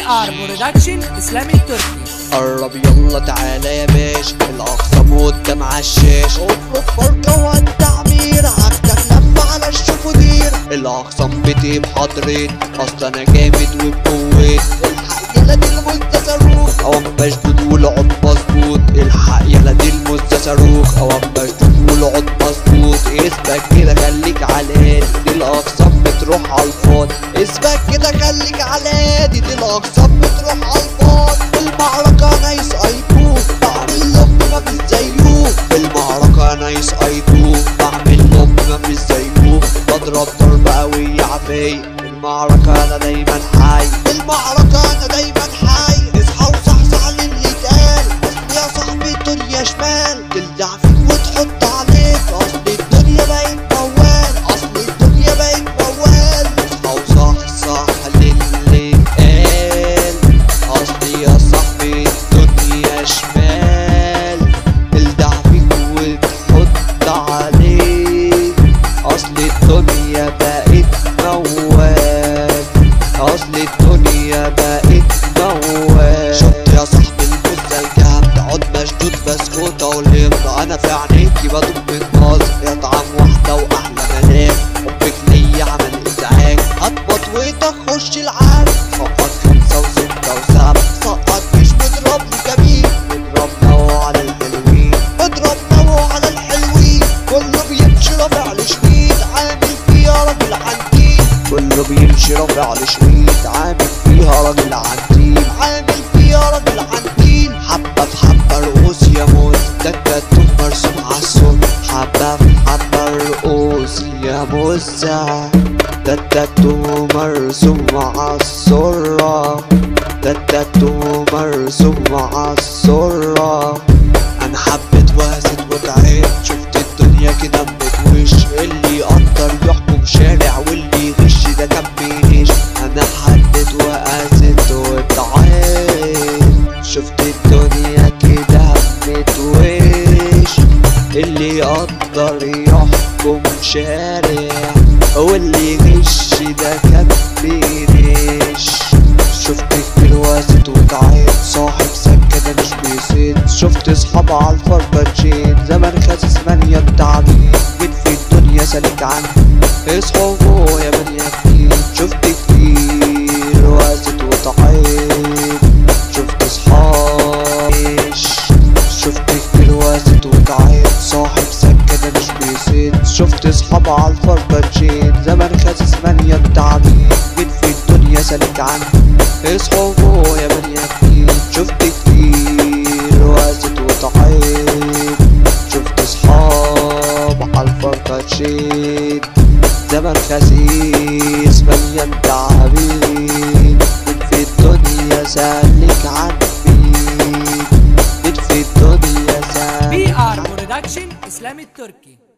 ار برودكشن اسلامي التركي قرب يلا تعالى يا باشا الاقسام قدام عالشاش اطلب فرقة والتعمير هاخدك لما على الشفودير الاقسام بتي بحضرين اصل انا جامد وبقوت الحق يلا دي المزة صاروخ اوام مشدود والعود مظبوط الحق يلا دي المزة صاروخ اوام مشدود والعود مظبوط اثبت كده خليك على الهادي دي الاقسام بتروح على الفاضي اثبت كده خليك على الهادي دي الاقسام بتروح على الفاضي المعركة نايس ايكو بعمل لهم ما مش زيكو المعركة نايس ايكو بعمل لهم ما مش زيكو بضرب ضربة قوية عفية المعركة انا دايما حي المعركة انا دايما حي اصحى وصحصح للي اتقال اصل يا صاحبي الدنيا شمال تلدع فيك وتحط عليك اصل الدنيا بقت موال اصل الدنيا بقت موال اصحى وصحصح للي اتقال اصل يا صاحبي الدنيا شمال تلدع فيك وتحط عليك اصل الدنيا بقت موال اصل الدنيا بقت موال شفت يا صاحبي المزة الجامدة عود مشدود بسكوتة والهمة انا في عينيكي بدوب بالناظر يا طعم واحدة واحلى منام حبك ليا عمل ازعاج هتبط وتخش العالم فقط خمسة وستة وسبعة سقط مش بضرب جميل بضرب نوع على الحلوين بضرب نوع على الحلوين كله بيمشي رافع لشويت عامل فيها راجل عنتيل كله بيمشي رافع لشويت عامل فيها راجل عنتيل عامل فيها راجل عنتيل حبة في حبة رؤوس يا موز ده التاتو مرسوم عالصوت حبة في حبة رؤوس يا موزة ده التاتو مرسوم عالسرة ده التاتو مرسوم عالسرة انا حبيت وهزت وتعبت شفت الدنيا كده بتوش اللي يقدر يحكم شارع واللي يغش ده كان بينيش انا حبيت وقست وتعبت شفت الدنيا كده بتوش اللي يقدر يحكم شارع واللي يغش ده كان بينيش شفت كتير واسد وتعيط صاحب سكة مش بيسيد شفت اصحاب على الفربتشين زمن خاسس مليان تعبين جيت في الدنيا سالك عني اصحوا فوق يا بني ادمين شفت كتير واسد وتعيط شفت اصحاب شفت كتير واسد وتعيط صاحب سكة مش بيسيد شفت اصحاب على الفربتشين زمن خاسس مليان تعبين جيت في الدنيا سالك عني اصحوا فوق يا بني ادمين شفت كتير واسد وتعيط شفت اصحاب على الفرقتشين زمن خسيس مليان تعبين جيت في الدنيا سالك عني جيت في الدنيا سالك بي ار برودكشن اسلامي التركي